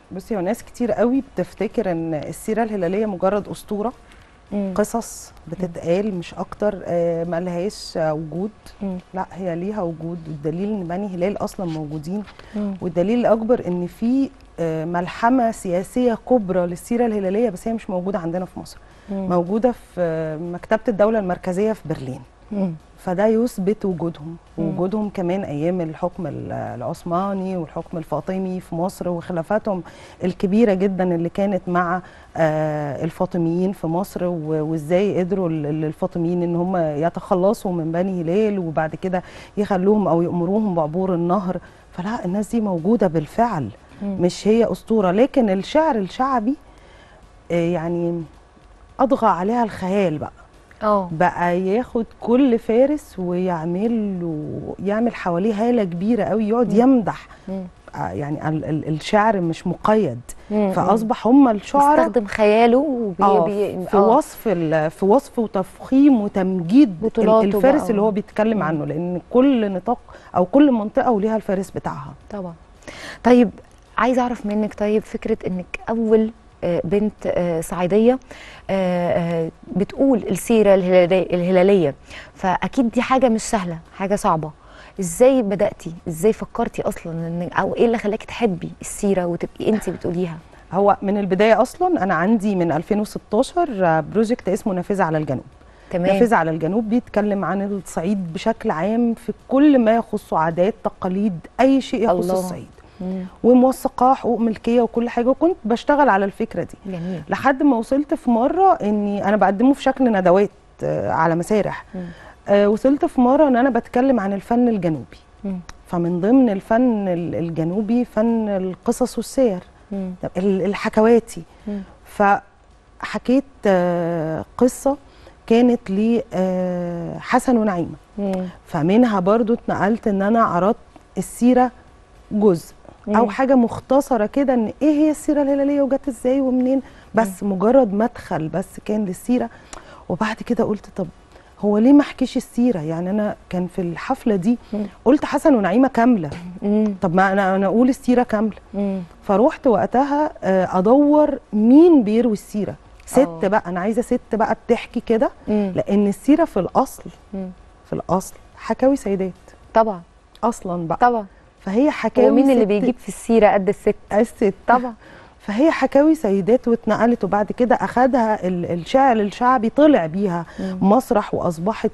بصي هو ناس كتير قوي بتفتكر ان السيره الهلاليه مجرد اسطوره مم. قصص بتتقال مش اكتر آه، ما لهاش آه، وجود مم. لا هي ليها وجود والدليل ان بني هلال اصلا موجودين مم. والدليل الاكبر ان في آه، ملحمه سياسيه كبرى للسيره الهلاليه بس هي مش موجوده عندنا في مصر مم. موجوده في آه، مكتبه الدوله المركزيه في برلين مم. فده يثبت وجودهم مم. وجودهم كمان ايام الحكم ال- العثماني والحكم الفاطمي في مصر وخلافاتهم الكبيره جدا اللي كانت مع آه، الفاطميين في مصر و- وازاي قدروا ال- ال- الفاطميين ان هم يتخلصوا من بني هلال وبعد كده يخلوهم او يامروهم بعبور النهر فلا الناس دي موجوده بالفعل مم. مش هي اسطوره لكن الشعر الشعبي آه، يعني اضغى عليها الخيال بقى اه بقى ياخد كل فارس ويعمل له يعمل حواليه هاله كبيره قوي يقعد مم. يمدح مم. آه، يعني ال- ال- الشعر مش مقيد مم. فاصبح هم الشعراء بيستخدم خياله وبي آه بي... في وصف ال- في وصف وتفخيم وتمجيد ال- بطولاته الفارس بقى. اللي هو بيتكلم مم. عنه لان كل نطاق او كل منطقه وليها الفارس بتاعها طبعا طيب عايزه اعرف منك طيب فكره انك اول آه، بنت آه، صعيديه آه، آه، بتقول السيره الهلالي- الهلاليه فاكيد دي حاجه مش سهله حاجه صعبه ازاي بداتي ازاي فكرتي اصلا ان او ايه اللي خلاكي تحبي السيره وتبقي انت بتقوليها هو من البدايه اصلا انا عندي من 2016 آه، بروجكت اسمه نافذه على الجنوب تمام نافذة على الجنوب بيتكلم عن الصعيد بشكل عام في كل ما يخص عادات تقاليد أي شيء يخص الله. الصعيد مم. وموثقاه حقوق ملكية وكل حاجة وكنت بشتغل على الفكرة دي جميل لحد ما وصلت في مرة إني أنا بقدمه في شكل ندوات آه، على مسارح مم. آه، وصلت في مرة إن أنا بتكلم عن الفن الجنوبي مم. فمن ضمن الفن ال- الجنوبي فن القصص والسير مم. ال- الحكواتي مم. فحكيت آه، قصة كانت لحسن ونعيمة مم. فمنها برضو اتنقلت ان انا عرضت السيرة جزء او مم. حاجة مختصرة كده ان ايه هي السيرة الهلالية وجت ازاي ومنين بس مجرد مدخل بس كان للسيرة وبعد كده قلت طب هو ليه ما احكيش السيرة يعني انا كان في الحفلة دي مم. قلت حسن ونعيمة كاملة مم. طب ما انا انا اقول السيرة كاملة مم. فروحت وقتها آه، ادور مين بيروي السيرة ست آه. بقى انا عايزة ست بقى بتحكي كده مم. لان السيرة في الاصل مم. في الاصل حكاوي سيدات طبعا اصلا بقى طبعا فهي حكاوي هو مين اللي ست- بيجيب في السيره قد الست الست طبعا فهي حكاوي سيدات واتنقلت وبعد كده اخدها ال- الشعر الشعبي طلع بيها مم. مسرح واصبحت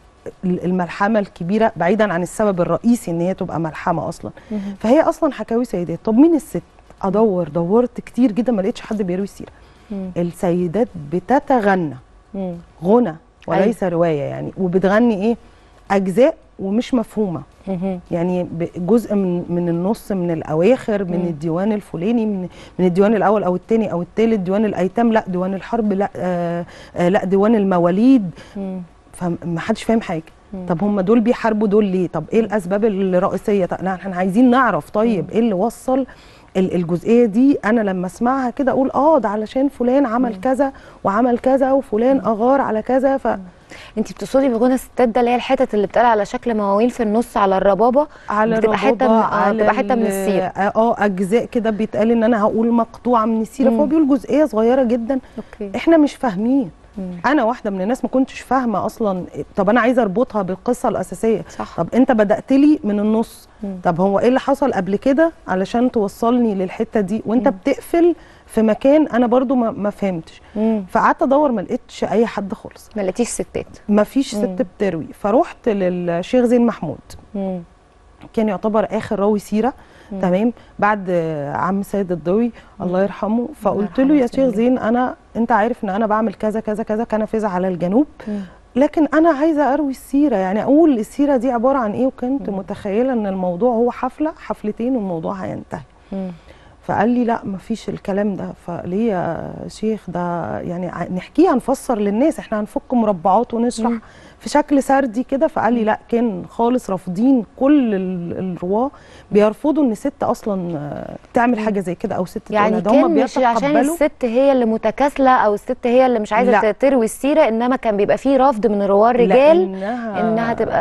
ال- الملحمه الكبيره بعيدا عن السبب الرئيسي ان هي تبقى ملحمه اصلا مم. فهي اصلا حكاوي سيدات طب مين الست ادور دورت كتير جدا ما لقيتش حد بيروي السيره مم. السيدات بتتغنى مم. غنى وليس روايه يعني وبتغني ايه اجزاء ومش مفهومه مم. يعني ب- جزء من من النص من الاواخر من مم. الديوان الفلاني من من الديوان الاول او الثاني او الثالث ديوان الايتام لا ديوان الحرب لا آه آه لا ديوان المواليد مم. فما حدش فاهم حاجه مم. طب هم دول بيحاربوا دول ليه طب ايه الاسباب الرئيسيه طب لا احنا عايزين نعرف طيب ايه اللي وصل ال- الجزئيه دي انا لما اسمعها كده اقول اه ده علشان فلان عمل كذا وعمل كذا وفلان اغار على كذا ف انت بتقصدي بغنى الستات ده اللي هي الحتت اللي بتقال على شكل مواويل في النص على الربابه على بتبقى حتة الربابة، من- آه، بتبقى حتة من ال- السيرة. اه اجزاء كده بيتقال ان انا هقول مقطوعه من السيره مم. فهو بيقول جزئيه صغيره جدا اوكي احنا مش فاهمين مم. انا واحده من الناس ما كنتش فاهمه اصلا طب انا عايزه اربطها بالقصه الاساسيه صح طب انت بدات لي من النص مم. طب هو ايه اللي حصل قبل كده علشان توصلني للحته دي وانت مم. بتقفل في مكان انا برضو ما, ما فهمتش مم. فقعدت ادور ما لقيتش اي حد خالص ما لقيتيش ستات ما فيش مم. ست بتروي فروحت للشيخ زين محمود مم. كان يعتبر اخر راوي سيره مم. تمام بعد آه، عم سيد الضوي الله يرحمه فقلت يرحمه له يا ويسلم شيخ زين انا انت عارف ان انا بعمل كذا كذا كذا كنافذه على الجنوب مم. لكن انا عايزه اروي السيره يعني اقول السيره دي عباره عن ايه وكنت مم. متخيله ان الموضوع هو حفله حفلتين والموضوع هينتهي مم. فقال لي لا مفيش الكلام ده فليه يا شيخ ده يعني ع- نحكيه هنفسر للناس احنا هنفك مربعات ونشرح مم. في شكل سردي كده فقال لي لا كان خالص رافضين كل ال- الرواه بيرفضوا ان ست اصلا آه، تعمل مم. حاجه زي كده او ست يعني تقولها. ده هم كان مش عشان بيتقبلوا الست هي اللي متكاسله او الست هي اللي مش عايزه لا. تروي السيره انما كان بيبقى فيه رفض من رواه الرجال لأنها إنها تبقى-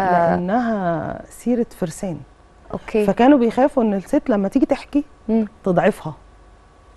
لانها سيره فرسان اوكي فكانوا بيخافوا ان الست لما تيجي تحكي مم. تضعفها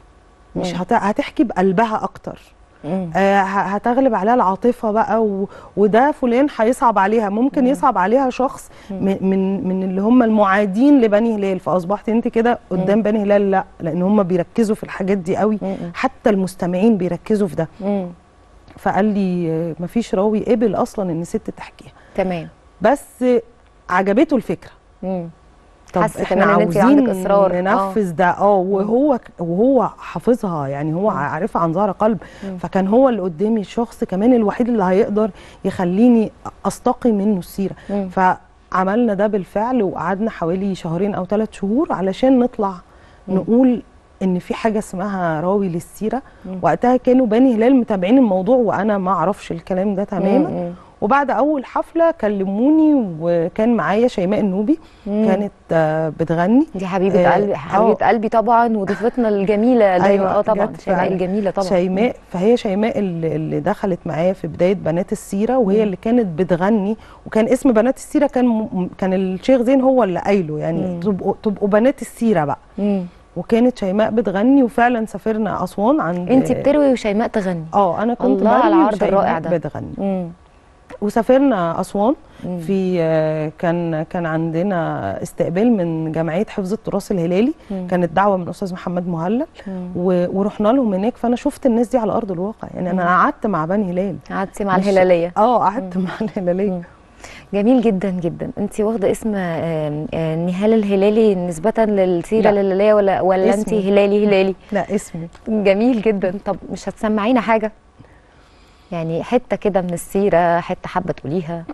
مش مم. هت... هتحكي بقلبها اكتر مم. آه، ه- هتغلب عليها العاطفه بقى و... وده فلان هيصعب عليها ممكن يصعب عليها شخص من من من اللي هم المعادين لبني هلال فاصبحت انت كده قدام بني هلال لا لان هم بيركزوا في الحاجات دي قوي مم. حتى المستمعين بيركزوا في ده مم. فقال لي آه، مفيش راوي قبل اصلا ان ست تحكيها تمام بس عجبته الفكره مم. طب حس احنا كمان إن أنت عاوزين عندك إصرار. آه. ننفذ ده اه وهو وهو حافظها يعني هو عارفها عن ظهر قلب فكان هو اللي قدامي الشخص كمان الوحيد اللي هيقدر يخليني استقي منه السيره مم. فعملنا ده بالفعل وقعدنا حوالي شهرين او ثلاث شهور علشان نطلع نقول ان في حاجه اسمها راوي للسيره وقتها كانوا بني هلال متابعين الموضوع وانا ما اعرفش الكلام ده تماما مم. وبعد اول حفله كلموني وكان معايا شيماء النوبي مم. كانت آه، بتغني دي حبيبه آه، قلبي حبيبه آه. قلبي طبعا وضيفتنا الجميله دايما أيوة، اه طبعا جت شيماء فعلا. الجميله طبعا شيماء فهي شيماء اللي, اللي دخلت معايا في بدايه بنات السيره وهي اللي كانت بتغني وكان اسم بنات السيره كان م... كان الشيخ زين هو اللي قايله يعني مم. تبقوا تبقوا بنات السيره بقى مم. وكانت شيماء بتغني وفعلا سافرنا اسوان عند انت بتروي وشيماء تغني اه انا كنت الله على بروي العرض وشيماء الرائع ده. بتغني مم. وسافرنا اسوان مم. في آه، كان كان عندنا استقبال من جمعيه حفظ التراث الهلالي مم. كانت دعوه من استاذ محمد مهلل مم. و- ورحنا لهم هناك فانا شفت الناس دي على ارض الواقع يعني انا قعدت مع بني هلال قعدتي مع مش- الهلاليه اه قعدت مع الهلاليه مم. جميل جدا جدا انت واخده اسم آه، آه، نهال الهلالي نسبه للسيره لا. الهلاليه ولا ولا انت اسمي. هلالي هلالي لا اسمي جميل جدا طب مش هتسمعينا حاجه يعني حته كده من السيره حته حابه تقوليها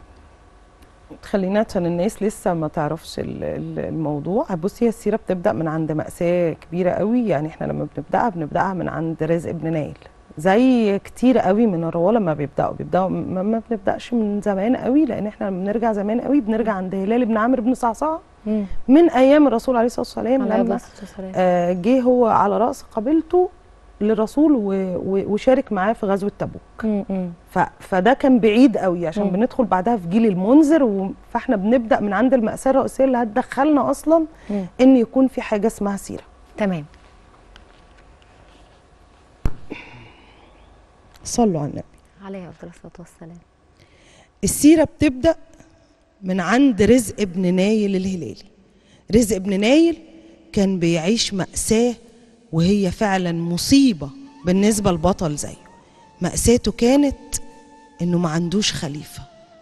خلينا عشان الناس لسه ما تعرفش ال- ال- الموضوع بصي هي السيره بتبدا من عند ماساه كبيره قوي يعني احنا لما بنبداها بنبداها من عند رزق بن نايل زي كتير قوي من الرواه لما بيبداوا بيبداوا ما ما بنبداش من زمان قوي لان احنا لما بنرجع زمان قوي بنرجع عند هلال بن عامر بن صعصعه مم. من ايام الرسول عليه الصلاه والسلام عليه لما الصلاة والسلام. آه، جه هو على راس قبيلته للرسول و- و- وشارك معاه في غزوه تبوك مم. مم. ف... فده كان بعيد قوي عشان مم. بندخل بعدها في جيل المنذر و... فاحنا بنبدا من عند المأساة الرئيسيه اللي هتدخلنا اصلا مم. ان يكون في حاجه اسمها سيره تمام صلوا على النبي عليه افضل الصلاه والسلام السيره بتبدا من عند رزق ابن نايل الهلالي رزق ابن نايل كان بيعيش مأساة وهي فعلا مصيبة بالنسبة لبطل زيه مأساته كانت انه ما عندوش خليفة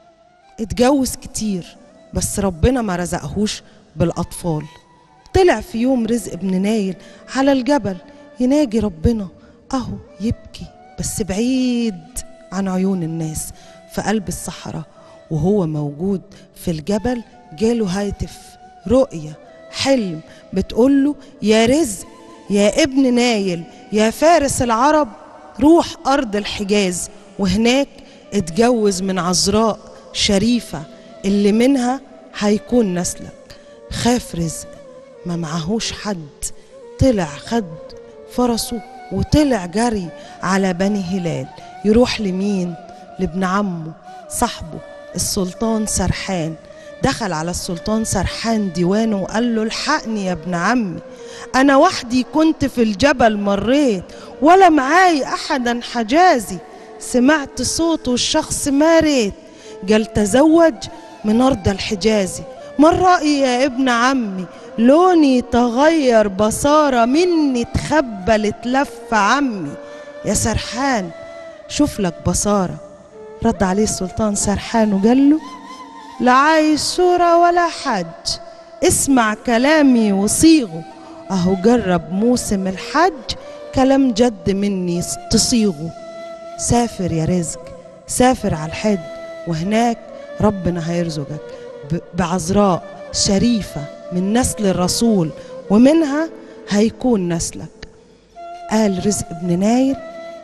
اتجوز كتير بس ربنا ما رزقهوش بالأطفال طلع في يوم رزق ابن نايل على الجبل يناجي ربنا أهو يبكي بس بعيد عن عيون الناس في قلب الصحراء وهو موجود في الجبل جاله هاتف رؤية حلم بتقوله يا رزق يا ابن نايل يا فارس العرب روح أرض الحجاز وهناك اتجوز من عذراء شريفة اللي منها هيكون نسلك خاف رزق ما معهوش حد طلع خد فرسه وطلع جري على بني هلال يروح لمين لابن عمه صاحبه السلطان سرحان دخل على السلطان سرحان ديوانه وقال له الحقني يا ابن عمي انا وحدي كنت في الجبل مريت ولا معاي احدا حجازي سمعت صوته الشخص ما ريت قال تزوج من ارض الحجازي ما الرأي يا ابن عمي لوني تغير بصارة مني تخبلت لف عمي يا سرحان شوف لك بصارة رد عليه السلطان سرحان وقال له لا عايز صورة ولا حج اسمع كلامي وصيغه اهو جرب موسم الحج كلام جد مني تصيغه سافر يا رزق سافر على الحج وهناك ربنا هيرزقك ب- بعذراء شريفة من نسل الرسول ومنها هيكون نسلك قال رزق ابن نايل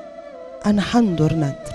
أنا حنظر ندر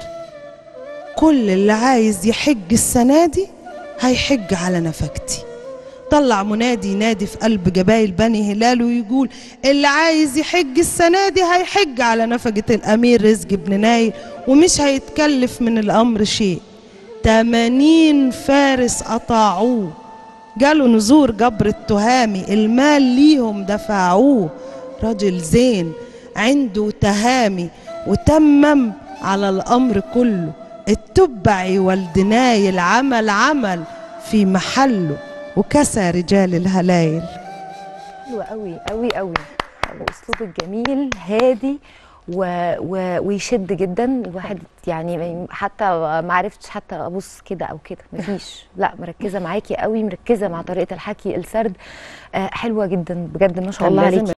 كل اللي عايز يحج السنة دي هيحج على نفقتي طلع منادي ينادي في قلب جبايل بني هلال ويقول اللي عايز يحج السنة دي هيحج على نفقة الأمير رزق بن نايل ومش هيتكلف من الأمر شيء تمانين فارس أطاعوه جالوا نزور جبر التهامي المال ليهم دفعوه راجل زين عنده تهامي وتمم على الأمر كله التبع والدناي العمل عمل في محله وكسى رجال الهلايل حلوة قوي قوي قوي اسلوبك جميل هادي و... و... ويشد جدا الواحد يعني ما- حتى ما عرفتش حتى ابص كده او كده مفيش لا مركزه معاكي قوي مركزه مع طريقه الحكي السرد آه حلوه جدا بجد ما شاء كان الله لازم عليكي